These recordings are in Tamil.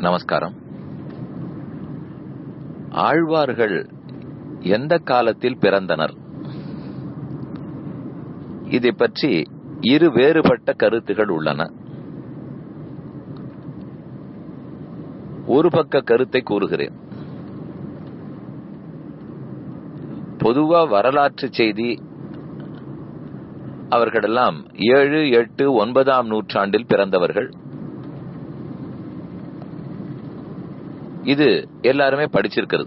நமஸ்காரம் ஆழ்வார்கள் எந்த காலத்தில் பிறந்தனர் இதை பற்றி இரு வேறுபட்ட கருத்துகள் உள்ளன ஒரு பக்க கருத்தை கூறுகிறேன் பொதுவா வரலாற்று செய்தி அவர்களெல்லாம் ஏழு எட்டு ஒன்பதாம் நூற்றாண்டில் பிறந்தவர்கள் இது எல்லாருமே படிச்சிருக்கிறது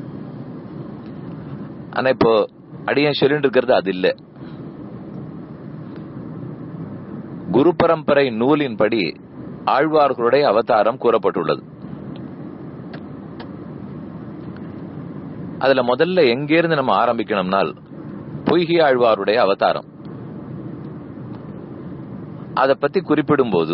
ஆனா இப்போ அடியன் சொல்லிட்டு இருக்கிறது அது இல்லை குரு பரம்பரை நூலின்படி ஆழ்வார்களுடைய அவதாரம் கூறப்பட்டுள்ளது அதுல முதல்ல எங்கிருந்து நம்ம ஆரம்பிக்கணும்னால் பொய்கி ஆழ்வாருடைய அவதாரம் அதை பத்தி குறிப்பிடும் போது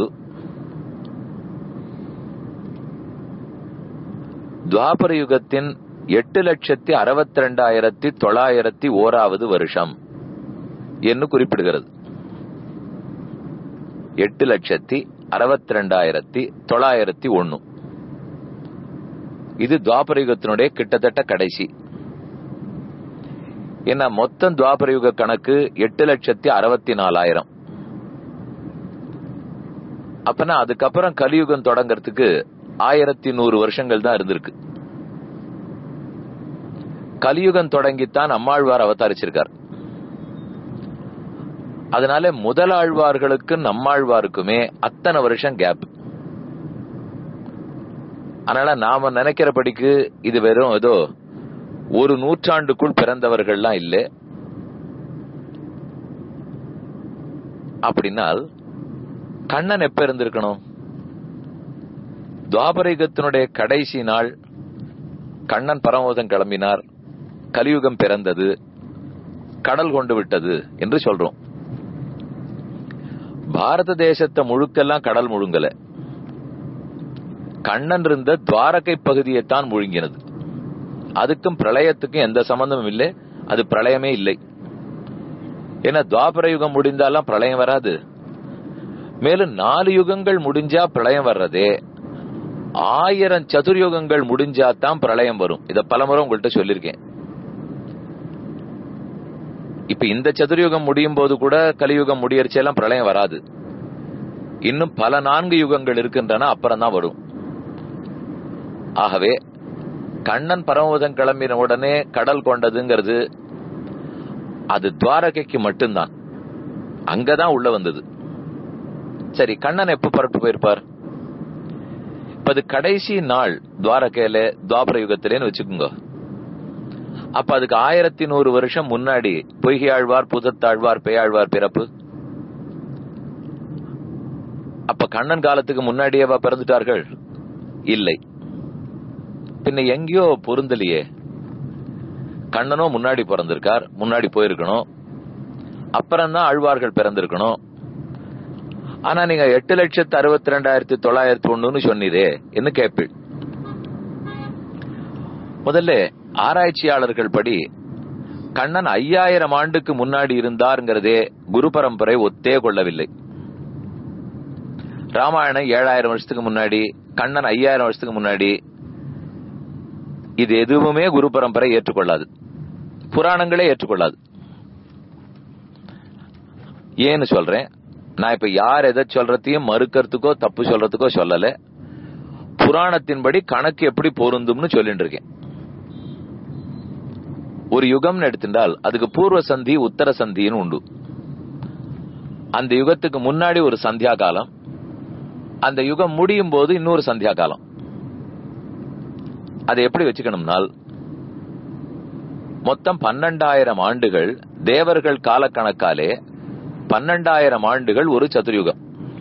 துவாபர யுகத்தின் எட்டு லட்சத்தி அறுபத்தி ரெண்டாயிரத்தி தொள்ளாயிரத்தி ஓராவது வருஷம் என்று குறிப்பிடுகிறது எட்டு லட்சத்தி அறுபத்தி ரெண்டாயிரத்தி தொள்ளாயிரத்தி ஒன்னு இது துவாபர யுகத்தினுடைய கிட்டத்தட்ட கடைசி ஏன்னா மொத்தம் துவாபர யுக கணக்கு எட்டு லட்சத்தி அறுபத்தி நாலாயிரம் அப்பனா அதுக்கப்புறம் கலியுகம் தொடங்கறதுக்கு ஆயிரத்தி நூறு வருஷங்கள் தான் இருந்திருக்கு கலியுகம் தொடங்கித்தான் நம்மாழ்வார் அவதரிச்சிருக்கார் அதனால முதல் ஆழ்வார்களுக்கு நம்மாழ்வாருக்குமே அத்தனை வருஷம் கேப் அதனால நாம நினைக்கிறபடிக்கு இது வெறும் ஏதோ ஒரு நூற்றாண்டுக்குள் பிறந்தவர்கள்லாம் இல்லை அப்படின்னால் கண்ணன் எப்ப இருந்திருக்கணும் துவாபரிகத்தினுடைய கடைசி நாள் கண்ணன் பரமோதம் கிளம்பினார் கலியுகம் பிறந்தது கடல் கொண்டு விட்டது என்று சொல்றோம் பாரத தேசத்தை முழுக்கெல்லாம் கடல் முழுங்கல கண்ணன் இருந்த துவாரகை பகுதியைத்தான் முழுங்கினது அதுக்கும் பிரளயத்துக்கும் எந்த சம்பந்தமும் இல்லை அது பிரளயமே இல்லை ஏன்னா துவாபர யுகம் முடிந்தாலாம் பிரளயம் வராது மேலும் நாலு யுகங்கள் முடிஞ்சா பிரளயம் வர்றதே ஆயிரம் சதுர்யுகங்கள் முடிஞ்சா தான் பிரளயம் வரும் இத பலமுறை உங்கள்கிட்ட சொல்லிருக்கேன் இப்ப இந்த சதுர்யுகம் முடியும் போது கூட கலியுகம் முடியறச்செல்லாம் பிரளயம் வராது இன்னும் பல நான்கு யுகங்கள் இருக்கின்றன அப்புறம் தான் வரும் ஆகவே கண்ணன் பரமோதம் கிளம்பின உடனே கடல் கொண்டதுங்கிறது அது துவாரகைக்கு மட்டும்தான் அங்கதான் உள்ள வந்தது சரி கண்ணன் எப்ப புறப்பட்டு போயிருப்பார் இப்ப அது கடைசி நாள் துவாரகையில துவாபர யுகத்திலேன்னு வச்சுக்கோங்க அப்ப அதுக்கு ஆயிரத்தி நூறு வருஷம் முன்னாடி பொய்கை ஆழ்வார் புதத்தாழ்வார் பேயாழ்வார் பிறப்பு அப்ப கண்ணன் காலத்துக்கு முன்னாடியேவா பிறந்துட்டார்கள் இல்லை பின்ன எங்கேயோ பொருந்தலையே கண்ணனோ முன்னாடி பிறந்திருக்கார் முன்னாடி போயிருக்கணும் அப்புறம் தான் ஆழ்வார்கள் பிறந்திருக்கணும் ஆனா நீங்க எட்டு லட்சத்து அறுபத்தி ரெண்டாயிரத்தி தொள்ளாயிரத்தி ஒண்ணுன்னு சொன்னீரே என்ன கேப்பீள் முதல்ல ஆராய்ச்சியாளர்கள் படி கண்ணன் ஐயாயிரம் ஆண்டுக்கு முன்னாடி இருந்தாருங்கிறதே குரு பரம்பரை ஒத்தே கொள்ளவில்லை ராமாயணம் ஏழாயிரம் வருஷத்துக்கு முன்னாடி கண்ணன் ஐயாயிரம் வருஷத்துக்கு முன்னாடி இது எதுவுமே குரு பரம்பரை ஏற்றுக்கொள்ளாது புராணங்களே ஏற்றுக்கொள்ளாது ஏன்னு சொல்றேன் நான் இப்ப யார் எதை சொல்றதையும் மறுக்கிறதுக்கோ தப்பு சொல்றதுக்கோ சொல்லல புராணத்தின்படி கணக்கு எப்படி பொருந்தும்னு சொல்லிட்டு இருக்கேன் ஒரு யுகம்னு எடுத்துட்டால் அதுக்கு பூர்வ சந்தி உத்தர சந்தின்னு உண்டு அந்த யுகத்துக்கு முன்னாடி ஒரு சந்தியா காலம் அந்த யுகம் முடியும் போது இன்னொரு சந்தியா காலம் அதை எப்படி வச்சுக்கணும்னால் மொத்தம் பன்னெண்டாயிரம் ஆண்டுகள் தேவர்கள் காலக்கணக்காலே பன்னெண்டாயிரம் ஆண்டுகள் ஒரு சதுர்யுகம்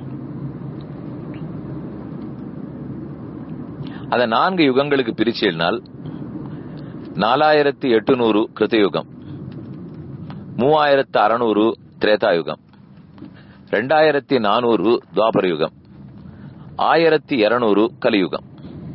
அதை நான்கு யுகங்களுக்கு பிரிச்சினால் நாலாயிரத்தி எட்டுநூறு கிருத்தயுகம் மூவாயிரத்து அறுநூறு திரேதாயுகம் ரெண்டாயிரத்தி நானூறு துவாபர யுகம் ஆயிரத்தி இருநூறு கலியுகம்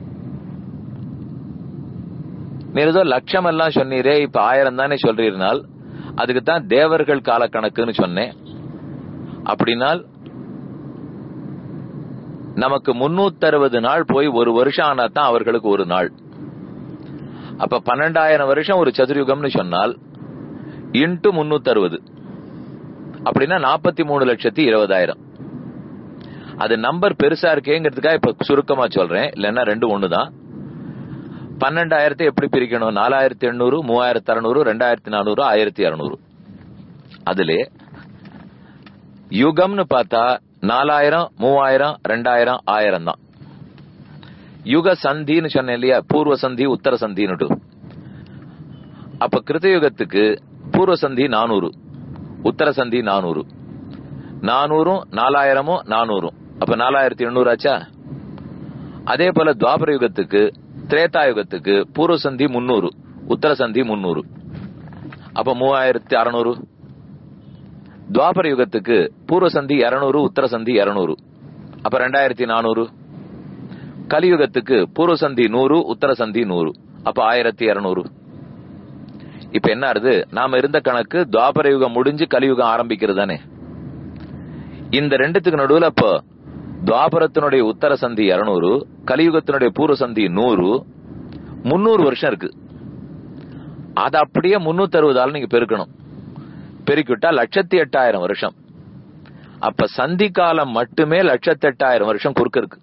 நீர் ஏதோ லட்சம் எல்லாம் சொன்னீரே இப்ப ஆயிரம் தானே சொல்றீர்னால் அதுக்கு தான் தேவர்கள் காலக்கணக்குன்னு சொன்னேன் அப்படின்னால் நமக்கு முன்னூத்தி அறுபது நாள் போய் ஒரு வருஷம் ஆனா தான் அவர்களுக்கு ஒரு நாள் அப்ப பன்னெண்டாயிரம் வருஷம் ஒரு சதுர்யுகம்னு சொன்னால் இன்ட்டு முன்னூத்தி அறுபது அப்படின்னா நாற்பத்தி மூணு லட்சத்தி இருபதாயிரம் அது நம்பர் பெருசா இருக்கேங்கிறதுக்காக இப்ப சுருக்கமா சொல்றேன் இல்லைன்னா ரெண்டு ஒண்ணுதான் பன்னெண்டாயிரத்தை எப்படி பிரிக்கணும் நாலாயிரத்தி எண்ணூறு மூவாயிரத்தி அறுநூறு ரெண்டாயிரத்தி நானூறு ஆயிரத்தி இருநூறு அதுல யுகம்னு பார்த்தா நாலாயிரம் மூவாயிரம் ரெண்டாயிரம் ஆயிரம் தான் யுக சந்தின்னு சொன்னேன் இல்லையா பூர்வ சந்தி உத்தர சந்தின்னு அப்ப கிருத்தயுகத்துக்கு பூர்வ சந்தி நானூறு உத்தர சந்தி நானூறு நானூறும் நாலாயிரமும் நானூறும் அப்ப நாலாயிரத்தி எண்ணூறு ஆச்சா அதே போல துவாபர யுகத்துக்கு திரேதா யுகத்துக்கு பூர்வ சந்தி முன்னூறு உத்தர சந்தி முன்னூறு அப்ப மூவாயிரத்தி அறுநூறு துவாபர யுகத்துக்கு பூர்வ சந்தி இருநூறு உத்தர சந்தி இருநூறு அப்ப ரெண்டாயிரத்தி நானூறு கலியுகத்துக்கு பூர்வ சந்தி நூறு உத்தர சந்தி நூறு அப்ப ஆயிரத்தி இருநூறு இப்ப என்ன ஆறுது நாம இருந்த கணக்கு துவாபர யுகம் முடிஞ்சு கலியுகம் ஆரம்பிக்கிறது தானே இந்த ரெண்டுத்துக்கு நடுவுல இப்போ துவாபரத்தினுடைய உத்தர சந்தி இருநூறு கலியுகத்தினுடைய பூர்வ சந்தி நூறு முன்னூறு வருஷம் இருக்கு அது அப்படியே முன்னூத்தி அறுபதால நீங்க பெருக்கணும் பெருக்கிவிட்டா லட்சத்தி எட்டாயிரம் வருஷம் அப்ப சந்தி காலம் மட்டுமே லட்சத்தி எட்டாயிரம் வருஷம் குறுக்க இருக்கு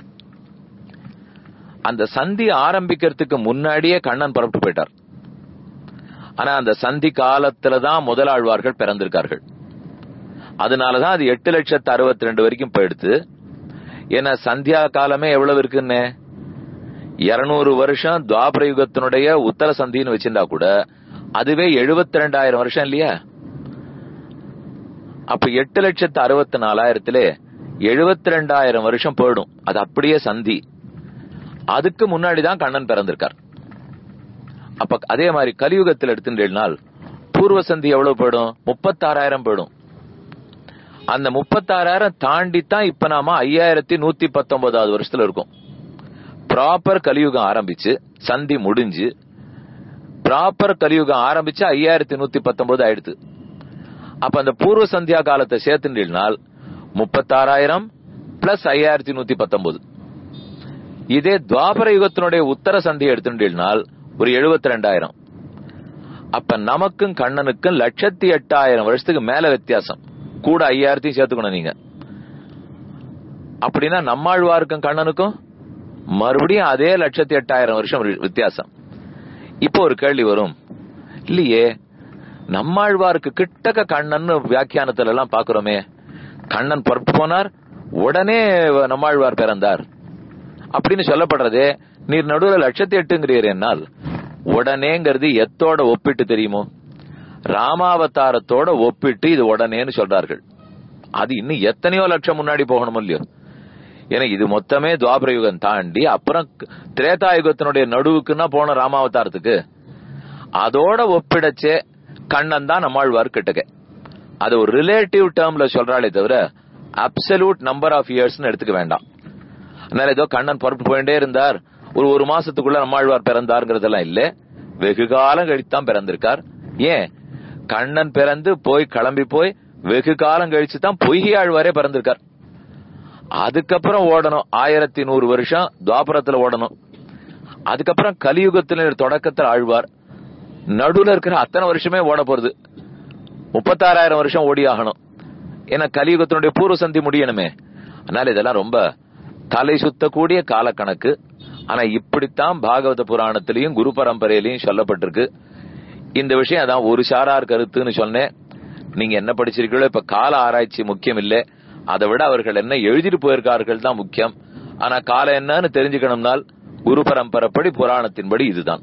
அந்த சந்தி ஆரம்பிக்கிறதுக்கு முன்னாடியே கண்ணன் புறப்பட்டு போயிட்டார் ஆனா அந்த சந்தி காலத்துல தான் முதலாழ்வார்கள் பிறந்திருக்கார்கள் அதனாலதான் அது எட்டு லட்சத்து அறுபத்தி ரெண்டு வரைக்கும் போயிடுத்து ஏன்னா சந்தியா காலமே எவ்வளவு இருக்குன்னு இருநூறு வருஷம் துவாபர யுகத்தினுடைய உத்தர சந்தின்னு வச்சிருந்தா கூட அதுவே எழுபத்தி ரெண்டாயிரம் வருஷம் இல்லையா அப்ப எட்டு லட்சத்து அறுபத்தி நாலாயிரத்திலே எழுபத்தி ரெண்டாயிரம் வருஷம் போயிடும் அது அப்படியே சந்தி அதுக்கு முன்னாடிதான் கண்ணன் பிறந்திருக்கார் அப்ப அதே மாதிரி கலியுகத்தில் எடுத்துட்டேனால் பூர்வ சந்தி எவ்வளவு போயிடும் முப்பத்தாறாயிரம் போயிடும் அந்த முப்பத்தாறாயிரம் தாண்டி தான் இப்ப நாம ஐயாயிரத்தி நூத்தி பத்தொன்பதாவது வருஷத்துல இருக்கோம் ப்ராப்பர் கலியுகம் ஆரம்பிச்சு சந்தி முடிஞ்சு ப்ராப்பர் கலியுகம் ஆரம்பிச்சு ஐயாயிரத்தி நூத்தி பத்தொன்பது ஆயிடுத்து அப்ப அந்த பூர்வ சந்தியா காலத்தை சேர்த்துனால் முப்பத்தாறாயிரம் பிளஸ் ஐயாயிரத்தி நூத்தி பத்தொன்பது இதே துவாபர யுகத்தினுடைய உத்தர சந்தியை எடுத்துட்டீங்கனால் ஒரு எழுபத்தி ரெண்டாயிரம் அப்ப நமக்கும் கண்ணனுக்கும் லட்சத்தி எட்டாயிரம் வருஷத்துக்கு மேல வித்தியாசம் கூட ஐயாயிரத்தையும் சேர்த்துக்கணும் நீங்க அப்படின்னா நம்மாழ்வாருக்கும் கண்ணனுக்கும் மறுபடியும் அதே லட்சத்தி எட்டாயிரம் வருஷம் வித்தியாசம் இப்போ ஒரு கேள்வி வரும் இல்லையே நம்மாழ்வாருக்கு கிட்டக்க கண்ணன் வியாக்கியானத்துல எல்லாம் பாக்குறோமே கண்ணன் புறப்பு போனார் உடனே நம்மாழ்வார் பிறந்தார் அப்படின்னு சொல்லப்படுறதே நீர் நடுவில் லட்சத்தி எட்டுங்கிறீர் என்னால் உடனேங்கிறது எத்தோட ஒப்பிட்டு தெரியுமோ ராமாவதாரத்தோட ஒப்பிட்டு இது உடனேன்னு சொல்றார்கள் அது இன்னும் எத்தனையோ லட்சம் முன்னாடி போகணும் இல்லையோ ஏன்னா இது மொத்தமே துவாபர யுகம் தாண்டி அப்புறம் திரேதா யுகத்தினுடைய நடுவுக்குன்னா போன ராமாவதாரத்துக்கு அதோட ஒப்பிடச்சே கண்ணன் தான் நம்மாழ்வார் கிட்டக்க அது ஒரு ரிலேட்டிவ் டேர்ம்ல சொல்றாளே தவிர அப்சல்யூட் நம்பர் ஆஃப் இயர்ஸ் எடுத்துக்க வேண்டாம் அதனால ஏதோ கண்ணன் புறப்பட்டு போயிட்டே இருந்தார் ஒரு ஒரு மாசத்துக்குள்ள நம்மாழ்வார் பிறந்தாருங்கிறதெல்லாம் இல்ல வெகு காலம் கழித்தான் பிறந்திருக்கார் ஏன் கண்ணன் பிறந்து போய் கிளம்பி போய் வெகு காலம் கழிச்சு தான் பொய்கை ஆழ்வாரே பிறந்திருக்கார் அதுக்கப்புறம் ஓடணும் ஆயிரத்தி நூறு வருஷம் துவாபரத்துல ஓடணும் அதுக்கப்புறம் கலியுகத்துல தொடக்கத்தில் ஆழ்வார் நடுவுல இருக்கிற அத்தனை வருஷமே ஓட போறது முப்பத்தாறாயிரம் வருஷம் ஓடி ஆகணும் ஏன்னா கலியுகத்தினுடைய பூர்வ சந்தி முடியணுமே அதனால இதெல்லாம் ரொம்ப தலை சுத்தக்கூடிய காலக்கணக்கு ஆனா இப்படித்தான் பாகவத புராணத்திலையும் குரு பரம்பரையிலையும் சொல்லப்பட்டிருக்கு இந்த விஷயம் அதான் ஒரு சாரார் கருத்துன்னு சொன்னேன் நீங்க என்ன படிச்சிருக்கீங்களோ இப்ப கால ஆராய்ச்சி முக்கியம் இல்லை அதை விட அவர்கள் என்ன எழுதிட்டு போயிருக்கார்கள் தான் முக்கியம் ஆனா காலம் என்னன்னு தெரிஞ்சுக்கணும்னால் குரு பரம்பரைப்படி புராணத்தின்படி இதுதான்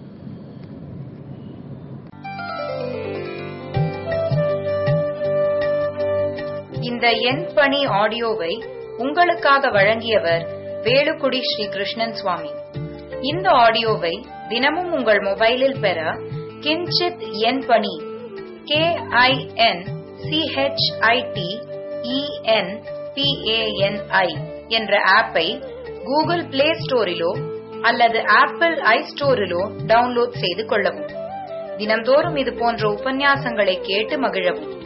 இந்த எண் பணி ஆடியோவை உங்களுக்காக வழங்கியவர் வேலுக்குடி ஸ்ரீ கிருஷ்ணன் சுவாமி இந்த ஆடியோவை தினமும் உங்கள் மொபைலில் பெற கிஞ்சித் எண் பணி கே ஐ என் சிஹெச்ஐடி இஎன் பிஏஎன்ஐ என்ற ஆப்பை கூகுள் பிளே ஸ்டோரிலோ அல்லது ஆப்பிள் ஐ ஸ்டோரிலோ டவுன்லோட் செய்து கொள்ளவும் தினந்தோறும் இது போன்ற உபன்யாசங்களை கேட்டு மகிழவும்